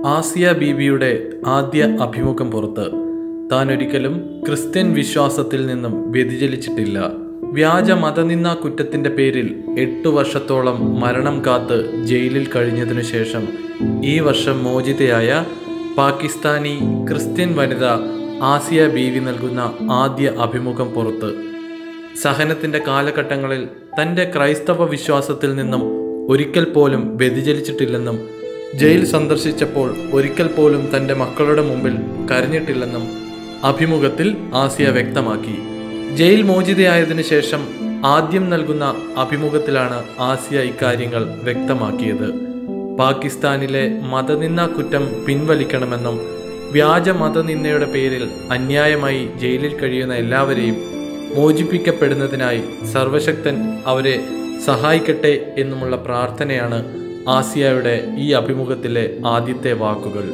ആസിയ ബീബിയുടെ ആദ്യ അഭിമുഖം പുറത്ത് താൻ ഒരിക്കലും ക്രിസ്ത്യൻ വിശ്വാസത്തിൽ നിന്നും വ്യതിചലിച്ചിട്ടില്ല വ്യാജ മതനിന്ന കുറ്റത്തിന്റെ പേരിൽ എട്ടു വർഷത്തോളം മരണം കാത്ത് ജയിലിൽ കഴിഞ്ഞതിനു ശേഷം ഈ വർഷം മോചിതയായ പാകിസ്ഥാനി ക്രിസ്ത്യൻ വനിത ആസിയ ബീവി നൽകുന്ന ആദ്യ അഭിമുഖം പുറത്ത് സഹനത്തിന്റെ കാലഘട്ടങ്ങളിൽ തന്റെ ക്രൈസ്തവ വിശ്വാസത്തിൽ നിന്നും ഒരിക്കൽ പോലും വ്യതിചലിച്ചിട്ടില്ലെന്നും ജയിൽ സന്ദർശിച്ചപ്പോൾ ഒരിക്കൽ പോലും തന്റെ മക്കളുടെ മുമ്പിൽ കരഞ്ഞിട്ടില്ലെന്നും അഭിമുഖത്തിൽ ആസിയ വ്യക്തമാക്കി ജയിൽ മോചിതയായതിനു ശേഷം ആദ്യം നൽകുന്ന അഭിമുഖത്തിലാണ് ആസിയ ഇക്കാര്യങ്ങൾ വ്യക്തമാക്കിയത് പാകിസ്ഥാനിലെ മതനിന്ന കുറ്റം പിൻവലിക്കണമെന്നും വ്യാജ മതനിന്ദയുടെ പേരിൽ അന്യായമായി ജയിലിൽ കഴിയുന്ന എല്ലാവരെയും മോചിപ്പിക്കപ്പെടുന്നതിനായി സർവശക്തൻ അവരെ സഹായിക്കട്ടെ എന്നുമുള്ള പ്രാർത്ഥനയാണ് ആസിയയുടെ ഈ അഭിമുഖത്തിലെ ആദ്യത്തെ വാക്കുകൾ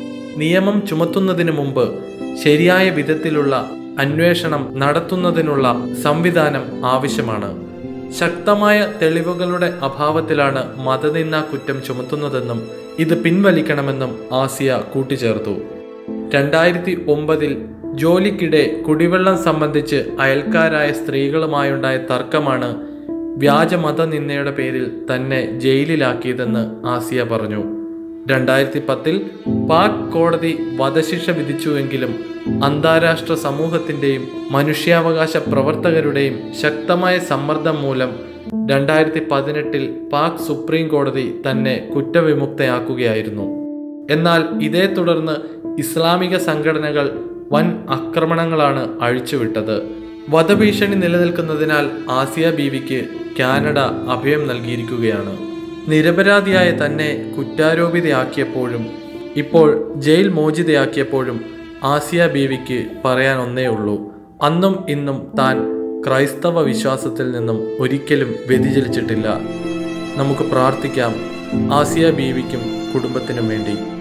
നിയമം ചുമത്തുന്നതിന് മുമ്പ് ശരിയായ വിധത്തിലുള്ള അന്വേഷണം നടത്തുന്നതിനുള്ള സംവിധാനം ആവശ്യമാണ് ശക്തമായ തെളിവുകളുടെ അഭാവത്തിലാണ് മതനിന്ന കുറ്റം ചുമത്തുന്നതെന്നും ഇത് പിൻവലിക്കണമെന്നും ആസിയ കൂട്ടിച്ചേർത്തു രണ്ടായിരത്തി ഒമ്പതിൽ ജോലിക്കിടെ കുടിവെള്ളം സംബന്ധിച്ച് അയൽക്കാരായ സ്ത്രീകളുമായുണ്ടായ തർക്കമാണ് വ്യാജ മതനിന്ദയുടെ പേരിൽ തന്നെ ജയിലിലാക്കിയതെന്ന് ആസിയ പറഞ്ഞു രണ്ടായിരത്തി പത്തിൽ പാക് കോടതി വധശിക്ഷ വിധിച്ചുവെങ്കിലും അന്താരാഷ്ട്ര സമൂഹത്തിന്റെയും മനുഷ്യാവകാശ പ്രവർത്തകരുടെയും ശക്തമായ സമ്മർദ്ദം മൂലം രണ്ടായിരത്തി പതിനെട്ടിൽ പാക് സുപ്രീം കോടതി തന്നെ കുറ്റവിമുക്തയാക്കുകയായിരുന്നു എന്നാൽ ഇതേ തുടർന്ന് ഇസ്ലാമിക സംഘടനകൾ വൻ ആക്രമണങ്ങളാണ് അഴിച്ചുവിട്ടത് വധഭീഷണി നിലനിൽക്കുന്നതിനാൽ ആസിയ ബീവിക്ക് കാനഡ അഭയം നൽകിയിരിക്കുകയാണ് നിരപരാധിയായ തന്നെ കുറ്റാരോപിതയാക്കിയപ്പോഴും ഇപ്പോൾ ജയിൽ മോചിതയാക്കിയപ്പോഴും ആസിയ ബീവിക്ക് പറയാൻ ഒന്നേ ഉള്ളൂ അന്നും ഇന്നും താൻ ക്രൈസ്തവ വിശ്വാസത്തിൽ നിന്നും ഒരിക്കലും വ്യതിചലിച്ചിട്ടില്ല നമുക്ക് പ്രാർത്ഥിക്കാം ആസിയ ബീവിക്കും കുടുംബത്തിനും വേണ്ടി